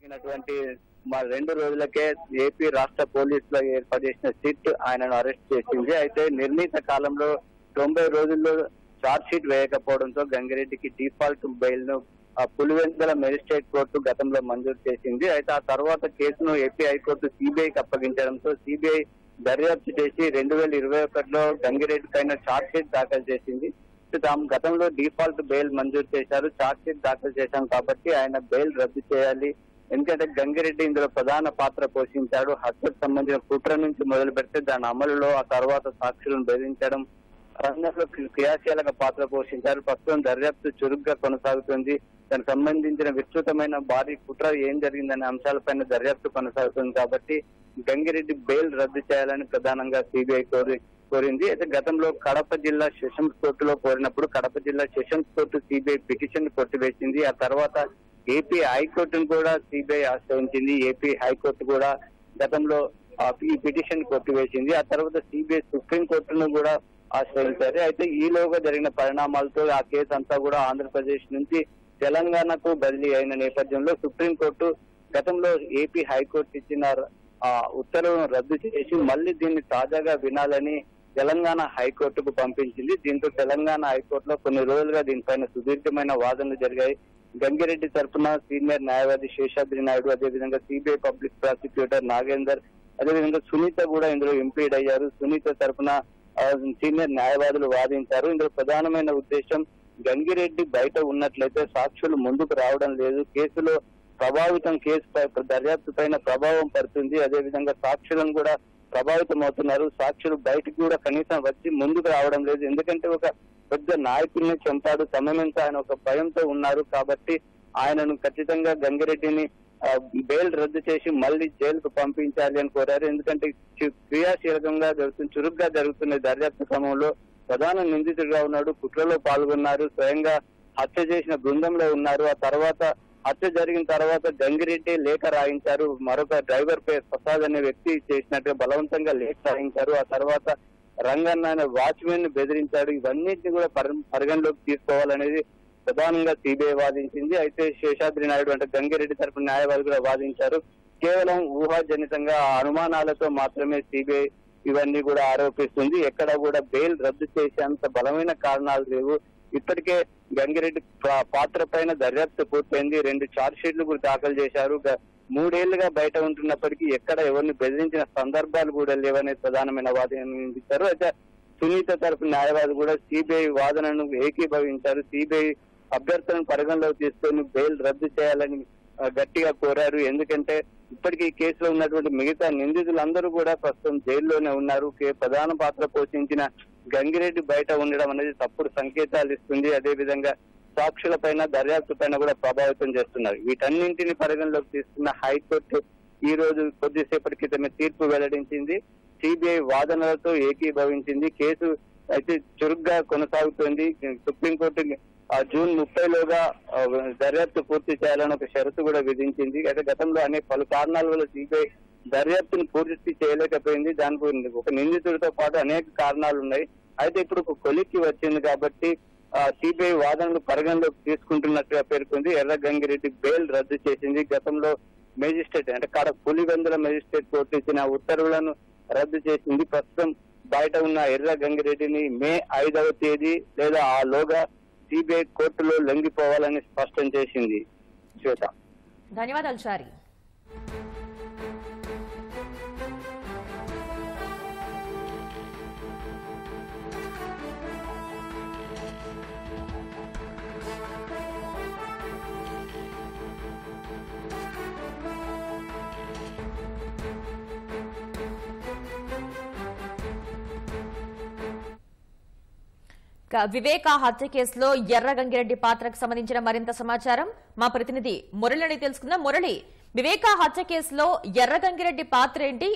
జరిగినటువంటి మా రెండు రోజులకే ఏపీ రాష్ట్ర పోలీసులు ఏర్పాటు చేసిన సిట్ ఆయనను అరెస్ట్ చేసింది అయితే నిర్ణీత కాలంలో తొంభై రోజుల్లో చార్జ్ షీట్ వేయకపోవడంతో గంగిరెడ్డికి డిఫాల్ట్ బెయిల్ ను ఆ పులివెందుల మెజిస్ట్రేట్ కోర్టు గతంలో మంజూరు చేసింది అయితే ఆ తర్వాత కేసును ఏపీ హైకోర్టు సిబిఐకి అప్పగించడంతో సిబిఐ దర్యాప్తు చేసి రెండు వేల ఇరవై ఒకటిలో గంగిరెడ్డి పైన చార్జ్ షీట్ దాఖలు చేసింది అయితే తాము గతంలో డిఫాల్ట్ బెయిల్ మంజూరు చేశారు చార్జ్ షీట్ దాఖలు చేశాం కాబట్టి ఆయన బెయిల్ రద్దు చేయాలి ఎందుకంటే గంగిరెడ్డి ఇందులో ప్రధాన పాత్ర పోషించాడు హత్యకు సంబంధించిన కుట్ర నుంచి మొదలు పెడితే దాని అమలులో ఆ తర్వాత సాక్షులను బెదిరించడం రంగంలో క్రియాశీలక పాత్ర పోషించారు ప్రస్తుతం దర్యాప్తు చురుగ్గా కొనసాగుతుంది దానికి సంబంధించిన విస్తృతమైన భారీ కుట్ర ఏం జరిగిందనే అంశాలపైన దర్యాప్తు కొనసాగుతుంది కాబట్టి గంగిరెడ్డి బెయిల్ రద్దు చేయాలని ప్రధానంగా సిబిఐ కోరి కోరింది అయితే గతంలో కడప జిల్లా సెషన్స్ కోర్టులో కోరినప్పుడు కడప జిల్లా సెషన్స్ కోర్టు సిబిఐ పిటిషన్ కొట్టివేసింది ఆ తర్వాత ఏపీ హైకోర్టును కూడా సిబిఐ ఆశ్రయించింది ఏపీ హైకోర్టు కూడా గతంలో ఆ ఈ పిటిషన్ కొట్టివేసింది ఆ తర్వాత సిబిఐ సుప్రీం కోర్టును కూడా ఆశ్రయించారు అయితే ఈలోగా జరిగిన పరిణామాలతో ఆ కేసు అంతా కూడా ఆంధ్రప్రదేశ్ నుంచి తెలంగాణకు బదిలీ అయిన నేపథ్యంలో సుప్రీంకోర్టు గతంలో ఏపీ హైకోర్టు ఇచ్చిన ఆ ఉత్తర్వులను రద్దు చేసి మళ్ళీ దీన్ని తాజాగా వినాలని తెలంగాణ హైకోర్టుకు పంపించింది దీంతో తెలంగాణ హైకోర్టులో కొన్ని రోజులుగా దీనిపైన సుదీర్ఘమైన వాదనలు జరిగాయి గంగిరెడ్డి తరఫున సీనియర్ న్యాయవాది శేషాద్రి నాయుడు అదేవిధంగా సిబిఐ పబ్లిక్ ప్రాసిక్యూటర్ నాగేందర్ అదేవిధంగా సునీత కూడా ఇందులో ఇంప్లీడ్ అయ్యారు సునీత తరఫున ఆ, సీనియర్ న్యాయవాదులు వాదించారు ఇందులో ప్రధానమైన ఉద్దేశం గంగిరెడ్డి బయట ఉన్నట్లయితే సాక్షులు ముందుకు రావడం లేదు కేసులో ప్రభావితం కేసు పై దర్యాప్తు పైన ప్రభావం పడుతుంది అదేవిధంగా సాక్షులను కూడా ప్రభావితం అవుతున్నారు సాక్షులు బయటకు కూడా కనీసం వచ్చి ముందుకు రావడం లేదు ఎందుకంటే ఒక పెద్ద నాయకుడిని చంపాడు సమయమంతా ఆయన ఒక భయంతో ఉన్నారు కాబట్టి ఆయనను ఖచ్చితంగా గంగిరెడ్డిని ఆ, బెయిల్ రద్దు చేసి మళ్ళీ జైలుకు పంపించాలి అని కోరారు ఎందుకంటే చి- క్రియాశీలకంగా జరుగుతున్న చురుగ్గా జరుగుతున్న దర్యాప్తు క్రమంలో ప్రధాన నిందితుడిగా ఉన్నాడు కుట్రలో పాల్గొన్నారు స్వయంగా హత్య చేసిన బృందంలో ఉన్నారు ఆ తర్వాత హత్య జరిగిన తర్వాత గంగిరెడ్డి లేఖ రాయించారు మరొక డ్రైవర్ పై ప్రసాద్ అనే వ్యక్తి చేసినట్టుగా బలవంతంగా లేఖ రాయించారు ఆ తర్వాత రంగన్న అనే వాచ్మెన్ ని బెదిరించాడు ఇవన్నిటిని కూడా పరి- పరిగణలోకి తీసుకోవాలనేది ప్రధానంగా సిబిఐ వాదించింది అయితే శేషాద్రి నాయుడు అంటే గంగిరెడ్డి తరపున న్యాయవాది కూడా వాదించారు కేవలం ఊహాజనితంగా ఆ అనుమానాలతో మాత్రమే సిబిఐ ఇవన్నీ కూడా ఆరోపిస్తుంది ఎక్కడ కూడా బెయిల్ రద్దు చేసేంత బలమైన కారణాలు లేవు ఇప్పటికే గంగిరెడ్డి పా- పాత్ర పైన దర్యాప్తు పూర్తయింది రెండు ఛార్జ్ షీట్లు కూడా దాఖలు చేశారు గ- మూడేళ్లుగా బయట ఉంటున్నప్పటికీ ఎక్కడ ఎవరిని బెదిరించిన సందర్భాలు కూడా లేవనే ప్రధానమైన వాదన వినిపించారు అయితే సునీత తరపు న్యాయవాది కూడా సిబిఐ వాదనను ఏకీభవించారు సిబిఐ అభ్యర్థులను పరిగణలోకి తీసుకొని బెయిల్ రద్దు చేయాలని ఆ, గట్టిగా కోరారు ఎందుకంటే ఇప్పటికీ ఈ కేసులో ఉన్నటువంటి మిగతా నిందితులందరూ కూడా ప్రస్తుతం జైల్లోనే ఉన్నారు కే- ప్రధాన పాత్ర పోషించిన గంగిరెడ్డి బయట ఉండడం అనేది తప్పుడు సంకేతాలు ఇస్తుంది అదేవిధంగా సాక్షుల పైన దర్యాప్తు పైన కూడా ప్రభావితం చేస్తున్నారు వీటన్నింటిని పరిగణలోకి తీసుకున్న హైకోర్టు ఈ రోజు కొద్దిసేపటి క్రితమే తీర్పు వెల్లడించింది సిబిఐ వాదనలతో ఏకీభవించింది కేసు అయితే చురుగ్గా కొనసాగుతుంది సుప్రీంకోర్టు ఆ జూన్ ముప్పైలోగా ఆ, దర్యాప్తు పూర్తి చేయాలని ఒక షరతు కూడా విధించింది అయితే గతంలో అనేక పలు కారణాల వల్ల సిబిఐ దర్యాప్తును పూర్తి చేయలేకపోయింది దానికి ఒక నిందితుడితో పాటు అనేక కారణాలు ఉన్నాయి అయితే ఇప్పుడు ఒక కొలిక్కి వచ్చింది కాబట్టి సిబిఐ వాదనలు పరిగణలోకి తీసుకుంటున్నట్టుగా పేర్కొంది ఎర్ర గంగిరెడ్డి బెయిల్ రద్దు చేసింది గతంలో మేజిస్ట్రేట్ అంటే కాడ పులివెందుల మేజిస్ట్రేట్ కోర్టు ఇచ్చిన ఉత్తర్వులను రద్దు చేసింది ప్రస్తుతం బయట ఉన్న ఎర్ర గంగిరెడ్డిని మే ఐదవ తేదీ లేదా ఆ లోగా సిబిఐ కోర్టులో లొంగిపోవాలని స్పష్టం చేసింది శ్వేత ధన్యవాదాలు చారి ఇక వివేక హత్య కేసులో ఎర్ర గంగిరెడ్డి పాత్రకు సంబంధించిన మరింత సమాచారం మా ప్రతినిధి మురళిని తెలుసుకుందాం మురళి వివేక హత్య కేసులో ఎర్ర గంగిరెడ్డి పాత్ర ఏంటి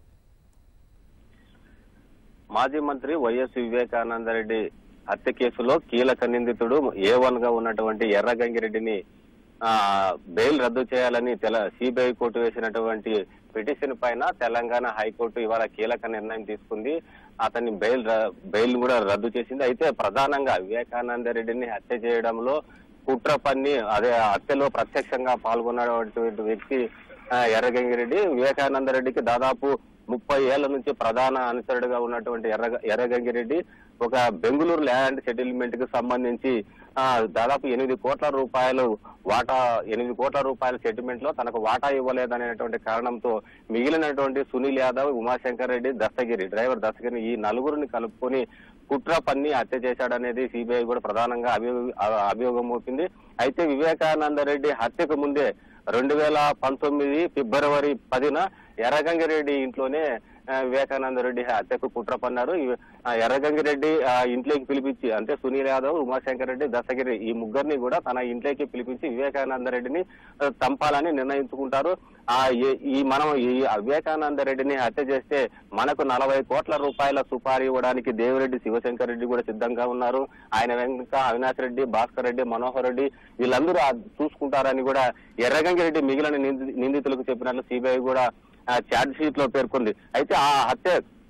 మాజీ మంత్రి వైఎస్ వివేకానందరెడ్డి హత్య కేసులో కీలక నిందితుడు ఏ వన్ గా ఉన్నటువంటి ఎర్రగంగిరెడ్డిని ఆ బెయిల్ రద్దు చేయాలని తెల సిబిఐ కోర్టు వేసినటువంటి పిటిషన్ పైన తెలంగాణ హైకోర్టు ఇవాళ కీలక నిర్ణయం తీసుకుంది అతన్ని బెయిల్ ర- బెయిల్ కూడా రద్దు చేసింది అయితే ప్రధానంగా వివేకానంద రెడ్డిని హత్య చేయడంలో కుట్ర పన్ని అదే హత్యలో ప్రత్యక్షంగా పాల్గొన్నటువంటి వ్యక్తి ఆ, ఎర్రగంగిరెడ్డి వివేకానంద రెడ్డికి దాదాపు ముప్పై ఏళ్ల నుంచి ప్రధాన అనుచరుడుగా ఉన్నటువంటి ఎర్ర ఎర్రగంగిరెడ్డి ఒక బెంగళూరు ల్యాండ్ సెటిల్మెంట్ కి సంబంధించి ఆ, దాదాపు ఎనిమిది కోట్ల రూపాయలు వాటా ఎనిమిది కోట్ల రూపాయల సెటిల్మెంట్ లో తనకు వాటా ఇవ్వలేదనేటువంటి కారణంతో మిగిలినటువంటి సునీల్ యాదవ్ ఉమాశంకర్ రెడ్డి దస్తగిరి డ్రైవర్ దస్తగిరి ఈ నలుగురిని కలుపుకొని కుట్ర పన్ని హత్య చేశాడనేది సిబిఐ కూడా ప్రధానంగా అభియోగ ఆ- అభియోగం మోపింది అయితే వివేకానంద రెడ్డి హత్యకు ముందే రెండు వేల పంతొమ్మిది ఫిబ్రవరి పదిన ఎర్రగంగిరెడ్డి ఇంట్లోనే ఆ, వివేకానంద రెడ్డి హత్యకు కుట్ర పన్నారు ఈ- ఆ, ఎర్రగంగిరెడ్డి ఆ, ఇంట్లోకి పిలిపించి అంటే సునీల్ యాదవ్ ఉమాశంకర్ రెడ్డి దశగిరి ఈ ముగ్గురిని కూడా తన ఇంట్లోకి పిలిపించి వివేకానంద రెడ్డిని ఆ, చంపాలని నిర్ణయించుకుంటారు ఆ ఈ- ఈ మనం ఈ వివేకానంద రెడ్డిని హత్య చేస్తే మనకు నలభై కోట్ల రూపాయల సుపారీ ఇవ్వడానికి దేవిరెడ్డి శివశంకర్ రెడ్డి కూడా సిద్ధంగా ఉన్నారు ఆయన వెనుక అవినాష్ రెడ్డి భాస్కర్ రెడ్డి మనోహర్ రెడ్డి వీళ్ళందరూ ఆ చూసుకుంటారని కూడా ఎర్రగంగిరెడ్డి మిగిలిన నింది- నిందితులకు చెప్పినట్లు సిబిఐ కూడా ఛార్జ్ షీట్ లో పేర్కొంది అయితే ఆ హత్య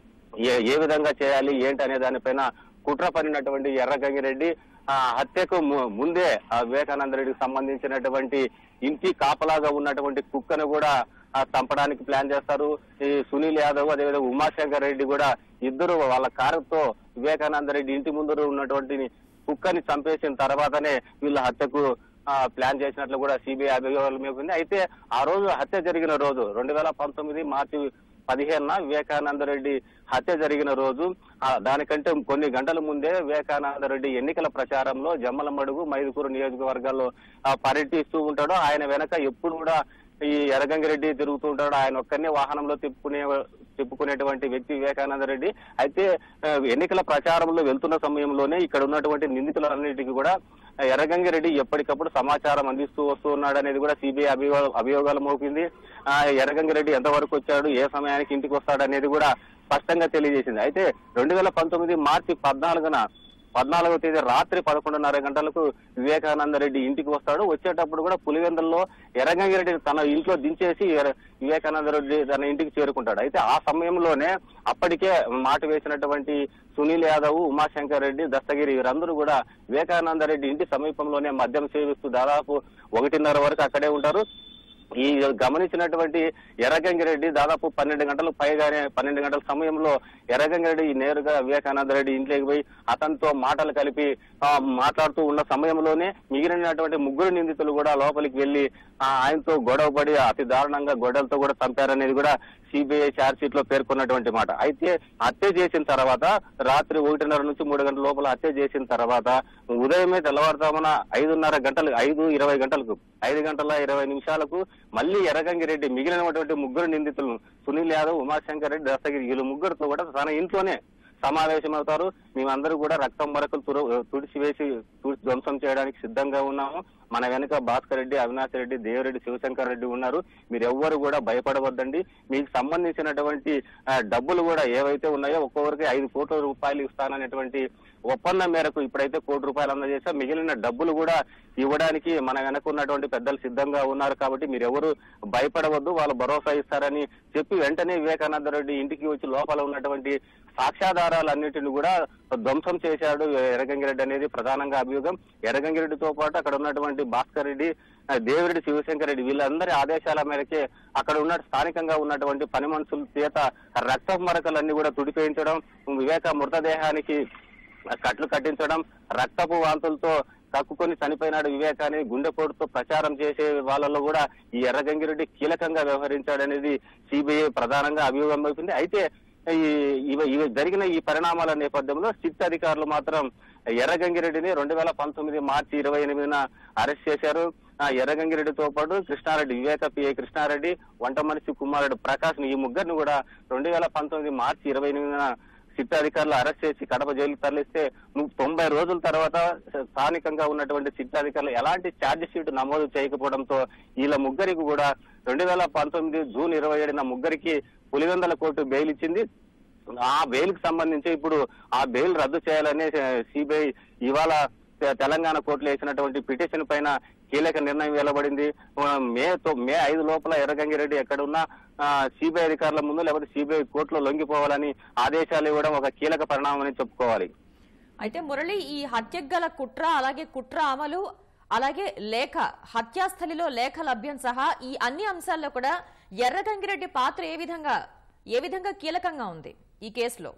ఏ ఏ విధంగా చేయాలి ఏంటి అనే దానిపైన కుట్ర పడినటువంటి ఎర్రగంగిరెడ్డి ఆ హత్యకు ము- ముందే ఆ వివేకానంద రెడ్డికి సంబంధించినటువంటి ఇంటి కాపలాగా ఉన్నటువంటి కుక్కను కూడా ఆ చంపడానికి ప్లాన్ చేస్తారు ఈ సునీల్ యాదవ్ అదేవిధంగా ఉమాశంకర్ రెడ్డి కూడా ఇద్దరు వాళ్ళ కారుతో వివేకానంద రెడ్డి ఇంటి ముందు ఉన్నటువంటి కుక్కని చంపేసిన తర్వాతనే వీళ్ళ హత్యకు ఆ, ప్లాన్ చేసినట్లు కూడా సిబిఐ అభియోగాలు ఉంది అయితే ఆ రోజు హత్య జరిగిన రోజు రెండు వేల పంతొమ్మిది మార్చి పదిహేనున వివేకానంద రెడ్డి హత్య జరిగిన రోజు ఆ, దానికంటే కొన్ని గంటల ముందే వివేకానంద రెడ్డి ఎన్నికల ప్రచారంలో జమ్మలమడుగు మైదుకూరు నియోజకవర్గాల్లో ఆ, పర్యటిస్తూ ఉంటాడు ఆయన వెనక ఎప్పుడు కూడా ఈ ఎర్రగంగిరెడ్డి తిరుగుతూ ఉంటాడు ఆయన ఒక్కనే వాహనంలో తిప్పుకునే తిప్పుకునేటువంటి వ్యక్తి వివేకానంద రెడ్డి అయితే ఆ, ఎన్నికల ప్రచారంలో వెళ్తున్న సమయంలోనే ఇక్కడ ఉన్నటువంటి నిందితులన్నిటికీ కూడా ఆ, ఎర్రగంగిరెడ్డి ఎప్పటికప్పుడు సమాచారం అందిస్తూ వస్తూ ఉన్నాడు అనేది కూడా సిబిఐ అభియోగ అభియోగాలు మోపింది ఆ ఎర్రగంగిరెడ్డి ఎంతవరకు వచ్చాడు ఏ సమయానికి ఇంటికి వస్తాడు అనేది కూడా స్పష్టంగా తెలియజేసింది అయితే రెండు వేల పంతొమ్మిది మార్చి పద్నాలుగున పద్నాలుగవ తేదీ రాత్రి పదకొండున్నర గంటలకు వివేకానంద రెడ్డి ఇంటికి వస్తాడు వచ్చేటప్పుడు కూడా పులివెందుల్లో ఎర్రగంగిరెడ్డి తన ఇంట్లో దించేసి ఎర్ర- వివేకానంద రెడ్డి తన ఇంటికి చేరుకుంటాడు అయితే ఆ సమయంలోనే అప్పటికే మాట వేసినటువంటి సునీల్ యాదవ్ ఉమాశంకర్ రెడ్డి దస్తగిరి వీరందరూ కూడా వివేకానంద రెడ్డి ఇంటి సమీపంలోనే మద్యం సేవిస్తూ దాదాపు ఒకటిన్నర వరకు అక్కడే ఉంటారు ఈ గమనించినటువంటి ఎర్రగంగిరెడ్డి దాదాపు పన్నెండు గంటలు పైగానే పన్నెండు గంటల సమయంలో ఎర్రగంగిరెడ్డి నేరుగా వివేకానంద రెడ్డి ఇంట్లోకి పోయి అతనితో మాటలు కలిపి ఆ, మాట్లాడుతూ ఉన్న సమయంలోనే మిగిలినటువంటి ముగ్గురు నిందితులు కూడా లోపలికి వెళ్లి ఆ, ఆయనతో గొడవ పడి అతి దారుణంగా గొడవలతో కూడా చంపారనేది కూడా సిబిఐ ఛార్జ్ షీట్ లో పేర్కొన్నటువంటి మాట అయితే హత్య చేసిన తర్వాత రాత్రి ఒకటిన్నర నుంచి మూడు గంటల లోపల హత్య చేసిన తర్వాత ఉదయమే తెల్లవారుతామన ఐదున్నర గంటలు ఐదు ఇరవై గంటలకు ఐదు గంటల ఇరవై నిమిషాలకు మళ్ళీ ఎర్రగంగిరెడ్డి మిగిలినటువంటి ముగ్గురు నిందితులు సునీల్ యాదవ్ ఉమాశంకర్ రెడ్డి దస్తగిరి వీళ్ళు ముగ్గురుతో కూడా తన ఇంట్లోనే సమావేశమవుతారు మేమందరూ కూడా రక్తం మరకలు తురు తుడిచివేసి తుడిచి ధ్వంసం చేయడానికి సిద్ధంగా ఉన్నాము మన వెనుక భాస్కర్ రెడ్డి అవినాష్ రెడ్డి దేవరెడ్డి శివశంకర్ రెడ్డి ఉన్నారు మీరు ఎవ్వరు కూడా భయపడవద్దండి మీకు సంబంధించినటువంటి ఆ, డబ్బులు కూడా ఏవైతే ఉన్నాయో ఒక్కొక్కరికి ఐదు కోట్ల రూపాయలు ఇస్తాననేటువంటి ఒప్పందం మేరకు ఇప్పుడైతే కోటి రూపాయలు అందజేస్తే మిగిలిన డబ్బులు కూడా ఇవ్వడానికి మన వెనక ఉన్నటువంటి పెద్దలు సిద్ధంగా ఉన్నారు కాబట్టి మీరు ఎవరు భయపడవద్దు వాళ్ళు భరోసా ఇస్తారని చెప్పి వెంటనే వివేకానంద రెడ్డి ఇంటికి వచ్చి లోపల ఉన్నటువంటి సాక్ష్యాధారాలన్నిటిని కూడా ధ్వంసం చేశాడు ఎర్రగంగిరెడ్డి అనేది ప్రధానంగా అభియోగం ఎర్రగంగిరెడ్డితో పాటు అక్కడ ఉన్నటువంటి భాస్కర్ రెడ్డి ఆ, దేవిరెడ్డి శివశంకర్ రెడ్డి వీళ్ళందరి ఆదేశాల మేరకే అక్కడ ఉన్న స్థానికంగా ఉన్నటువంటి పని మనుషుల చేత రక్త మరకలన్నీ కూడా తుడిపేయించడం వివేక మృతదేహానికి కట్లు కట్టించడం రక్తపు వాంతులతో కక్కుకొని చనిపోయినాడు వివేకాన్ని గుండెపోటుతో ప్రచారం చేసే వాళ్ళలో కూడా ఈ ఎర్రగంగిరెడ్డి కీలకంగా వ్యవహరించాడనేది సిబిఐ ప్రధానంగా అభియోగం అవుతుంది అయితే ఈ ఇవి ఇవి జరిగిన ఈ పరిణామాల నేపథ్యంలో సిట్ అధికారులు మాత్రం ఎర్రగంగిరెడ్డిని రెండు వేల పంతొమ్మిది మార్చి ఇరవై ఎనిమిదిన అరెస్ట్ చేశారు ఆ ఎర్రగంగిరెడ్డితో పాటు కృష్ణారెడ్డి వివేక పిఏ కృష్ణారెడ్డి వంట మనిషి కుమారుడు ప్రకాష్ ఈ ముగ్గురిని కూడా రెండు వేల పంతొమ్మిది మార్చి ఇరవై ఎనిమిదిన సిట్ అధికారులు అరెస్ట్ చేసి కడప జైలుకి తరలిస్తే నువ్వు తొంభై రోజుల తర్వాత స్థానికంగా ఉన్నటువంటి సిట్ అధికారులు ఎలాంటి ఛార్జ్ షీట్ నమోదు చేయకపోవడంతో వీళ్ళ ముగ్గురికి కూడా రెండు వేల పంతొమ్మిది జూన్ ఇరవై ఏడున ముగ్గురికి పులివెందల కోర్టు బెయిల్ ఇచ్చింది ఆ బెయిల్ కి సంబంధించి ఇప్పుడు ఆ బెయిల్ రద్దు చేయాలని సిబిఐ ఇవాళ తె- తెలంగాణ కోర్టులో వేసినటువంటి పిటిషన్ పైన కీలక నిర్ణయం వెలువడింది ఆ, మే తొ- మే ఐదు లోపల ఎర్రగంగిరెడ్డి ఎక్కడున్నా సిబిఐ అధికారుల ముందు లేకపోతే సిబిఐ కోర్టులో లొంగిపోవాలని ఆదేశాలు ఇవ్వడం ఒక కీలక పరిణామం అని చెప్పుకోవాలి అయితే మురళి ఈ హత్యకు గల కుట్ర అలాగే కుట్ర అమలు అలాగే లేఖ హత్యాస్థలిలో లేఖ లభ్యం సహా ఈ అన్ని అంశాల్లో కూడా ఎర్రగంగిరెడ్డి పాత్ర ఏ విధంగా ఏ విధంగా కీలకంగా ఉంది ఈ కేసులో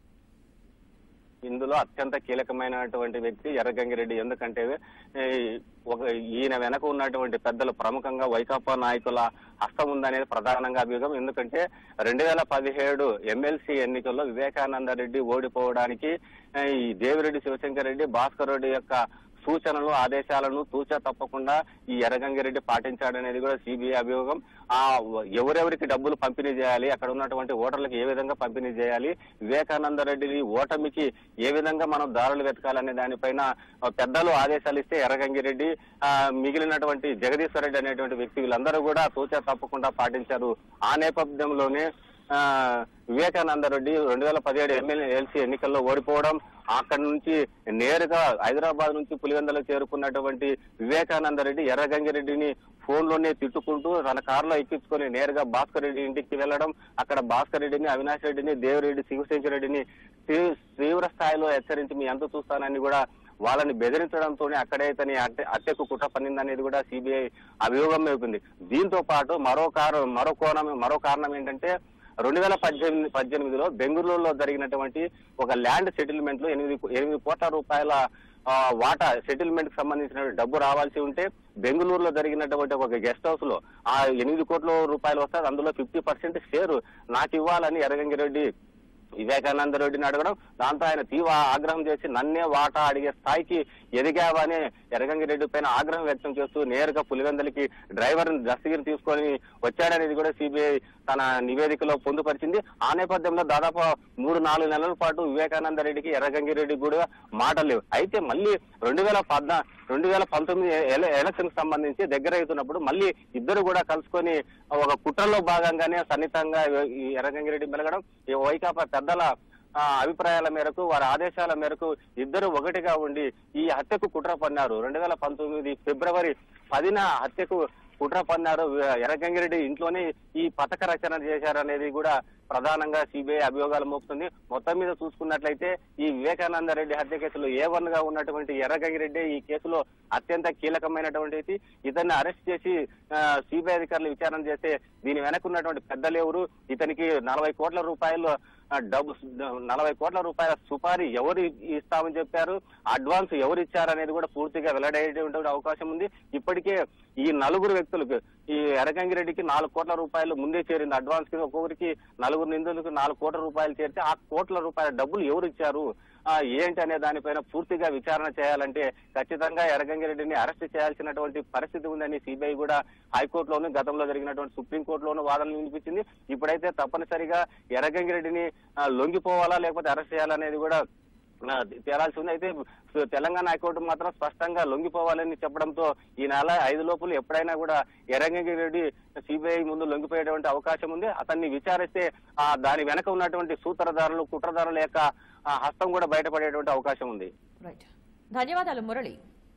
ఇందులో అత్యంత కీలకమైనటువంటి వ్యక్తి ఎర్రగంగిరెడ్డి ఎందుకంటే ఈ ఒక ఈయన వెనక ఉన్నటువంటి పెద్దలు ప్రముఖంగా వైకాపా నాయకుల హస్తం ఉందనేది ప్రధానంగా అభియోగం ఎందుకంటే రెండు వేల పదిహేడు ఎమ్మెల్సీ ఎన్నికల్లో వివేకానంద రెడ్డి ఓడిపోవడానికి ఆ, ఈ దేవిరెడ్డి శివశంకర్ రెడ్డి భాస్కర్ రెడ్డి యొక్క సూచనలు ఆదేశాలను తూచా తప్పకుండా ఈ ఎర్రగంగిరెడ్డి పాటించాడనేది కూడా సిబిఐ అభియోగం ఆ ఎవరెవరికి డబ్బులు పంపిణీ చేయాలి అక్కడ ఉన్నటువంటి ఓటర్లకు ఏ విధంగా పంపిణీ చేయాలి వివేకానంద రెడ్డిని ఓటమికి ఏ విధంగా మనం దారులు వెతకాలనే దానిపైన పెద్దలు ఆదేశాలు ఇస్తే ఎర్రగంగిరెడ్డి ఆ, మిగిలినటువంటి జగదీశ్వర్ రెడ్డి అనేటువంటి వ్యక్తి వీళ్ళందరూ కూడా తూచా తప్పకుండా పాటించారు ఆ నేపథ్యంలోనే ఆ, వివేకానంద రెడ్డి రెండు వేల పదిహేడు ఎమ్మెల్సీ ఎన్నికల్లో ఓడిపోవడం అక్కడి నుంచి నేరుగా హైదరాబాద్ నుంచి పులివెందలో చేరుకున్నటువంటి వివేకానంద రెడ్డి ఎర్రగంగిరెడ్డిని ఫోన్ లోనే తిట్టుకుంటూ తన కారులో ఎక్కించుకొని నేరుగా భాస్కర్ రెడ్డి ఇంటికి వెళ్ళడం అక్కడ భాస్కర్ రెడ్డిని అవినాష్ రెడ్డిని దేవిరెడ్డి శివశంకర్ రెడ్డిని తీ- తీవ్ర స్థాయిలో హెచ్చరించి మీ ఎంత చూస్తానని కూడా వాళ్ళని బెదిరించడంతో అక్కడే తన హత్య- హత్యకు కుట్ర పన్నిందనేది కూడా సిబిఐ అభియోగం అవుతుంది దీంతో పాటు మరో కారు మరో కోణం మరో కారణం ఏంటంటే రెండు వేల పద్దెనిమిది పద్దెనిమిదిలో బెంగళూరులో జరిగినటువంటి ఒక ల్యాండ్ సెటిల్మెంట్ లో ఎనిమిది ఎనిమిది కోట్ల రూపాయల ఆ, వాటా సెటిల్మెంట్ కి సంబంధించిన డబ్బు రావాల్సి ఉంటే బెంగళూరులో జరిగినటువంటి ఒక గెస్ట్ హౌస్ లో ఆ ఎనిమిది కోట్ల రూపాయలు వస్తే అందులో ఫిఫ్టీ పర్సెంట్ షేర్ నాకు ఇవ్వాలని ఎర్రగంగిరెడ్డి వివేకానంద రెడ్డిని అడగడం దాంతో ఆయన తీవ్ర ఆగ్రహం చేసి నన్నే వాటా అడిగే స్థాయికి ఎదిగావని ఎర్రగంగిరెడ్డి పైన ఆగ్రహం వ్యక్తం చేస్తూ నేరుగా పులివెందలకి డ్రైవర్ దస్తగిరి తీసుకొని వచ్చాడనేది కూడా సిబిఐ తన నివేదికలో పొందుపరిచింది ఆ నేపథ్యంలో దాదాపు మూడు నాలుగు నెలల పాటు వివేకానంద రెడ్డికి ఎర్రగంగిరెడ్డి కూడా మాటలు లేవు అయితే మళ్ళీ రెండు వేల పద్నా రెండు వేల పంతొమ్మిది ఎలక్షన్ సంబంధించి దగ్గర అవుతున్నప్పుడు మళ్ళీ ఇద్దరు కూడా కలుసుకొని ఒక కుట్రలో భాగంగానే సన్నిహితంగా ఈ ఎర్రగంగిరెడ్డి మెలగడం ఈ వైకాపా పెద్దల ఆ, అభిప్రాయాల మేరకు వారి ఆదేశాల మేరకు ఇద్దరు ఒకటిగా ఉండి ఈ హత్యకు కుట్ర పన్నారు రెండు వేల పంతొమ్మిది ఫిబ్రవరి పదిన హత్యకు కుట్ర పన్నారు ఎర్రగంగిరెడ్డి ఇంట్లోనే ఈ పథక రచన చేశారనేది కూడా ప్రధానంగా సిబిఐ అభియోగాలు మోపుతుంది మొత్తం మీద చూసుకున్నట్లయితే ఈ వివేకానంద రెడ్డి హత్య కేసులో ఏ వన్ గా ఉన్నటువంటి ఎర్రగంగిరెడ్డి ఈ కేసులో అత్యంత కీలకమైనటువంటి వ్యక్తి. ఇతన్ని అరెస్ట్ చేసి సిబిఐ అధికారులు విచారణ చేస్తే దీని వెనక ఉన్నటువంటి పెద్దలు ఎవరు ఇతనికి నలభై కోట్ల రూపాయలు ఆ, డబ్బు నలభై కోట్ల రూపాయల సుపారీ ఎవరు ఇస్తామని చెప్పారు అడ్వాన్స్ ఎవరు ఇచ్చారనేది కూడా పూర్తిగా వెల్లడయ్యేటువంటి అవకాశం ఉంది ఇప్పటికే ఈ నలుగురు వ్యక్తులకు ఈ ఎర్రగంగిరెడ్డికి నాలుగు కోట్ల రూపాయలు ముందే చేరింది అడ్వాన్స్ కింద ఒక్కొక్కరికి నలుగురు నిందితులకు నాలుగు కోట్ల రూపాయలు చేరితే ఆ కోట్ల రూపాయల డబ్బులు ఎవరు ఇచ్చారు ఆ, ఏంటి అనే దానిపైన పూర్తిగా విచారణ చేయాలంటే ఖచ్చితంగా ఎర్రగంగిరెడ్డిని అరెస్ట్ చేయాల్సినటువంటి పరిస్థితి ఉందని సిబిఐ కూడా హైకోర్టులోను గతంలో జరిగినటువంటి సుప్రీంకోర్టులోను వాదనలు వినిపించింది ఇప్పుడైతే తప్పనిసరిగా ఎర్రగంగిరెడ్డిని ఆ, లొంగిపోవాలా లేకపోతే అరెస్ట్ చేయాలనేది కూడా ఆ, తేలాల్సి ఉంది అయితే తెలంగాణ హైకోర్టు మాత్రం స్పష్టంగా లొంగిపోవాలని చెప్పడంతో ఈ నెల ఐదు లోపల ఎప్పుడైనా కూడా ఎర్రంగి రెడ్డి సిబిఐ ముందు లొంగిపోయేటువంటి అవకాశం ఉంది అతన్ని విచారిస్తే ఆ దాని వెనక ఉన్నటువంటి సూత్రధారులు కుట్రధారుల యొక్క ఆ, హస్తం కూడా బయటపడేటువంటి అవకాశం ఉంది రైట్ ధన్యవాదాలు మురళి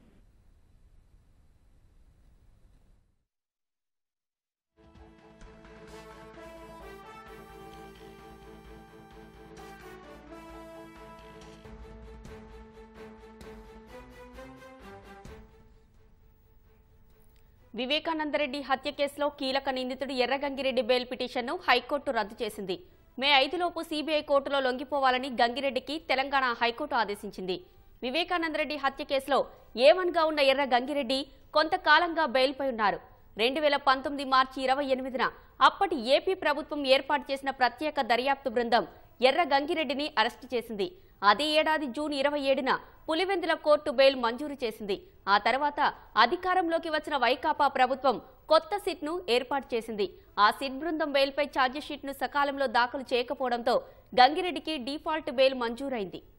వివేకానందరెడ్డి హత్య కేసులో కీలక నిందితుడు ఎర్రగంగిరెడ్డి బెయిల్ పిటిషన్ను హైకోర్టు రద్దు చేసింది మే ఐదులోపు సీబీఐ కోర్టులో లొంగిపోవాలని గంగిరెడ్డికి తెలంగాణ హైకోర్టు ఆదేశించింది వివేకానందరెడ్డి హత్య కేసులో ఏవన్గా ఉన్న ఎర్ర గంగిరెడ్డి కొంతకాలంగా బెయిల్పై ఉన్నారు రెండు వేల పంతొమ్మిది మార్చి ఇరవై ఎనిమిదిన అప్పటి ఏపీ ప్రభుత్వం ఏర్పాటు చేసిన ప్రత్యేక దర్యాప్తు బృందం ఎర్ర గంగిరెడ్డిని అరెస్టు చేసింది అదే ఏడాది జూన్ ఇరవై ఏడున పులివెందుల కోర్టు బెయిల్ మంజూరు చేసింది ఆ తర్వాత అధికారంలోకి వచ్చిన వైకాపా ప్రభుత్వం కొత్త సిట్ను ఏర్పాటు చేసింది ఆ సిట్ బృందం బెయిల్పై ఛార్జిషీట్ను సకాలంలో దాఖలు చేయకపోవడంతో గంగిరెడ్డికి డిఫాల్ట్ బెయిల్ మంజూరైంది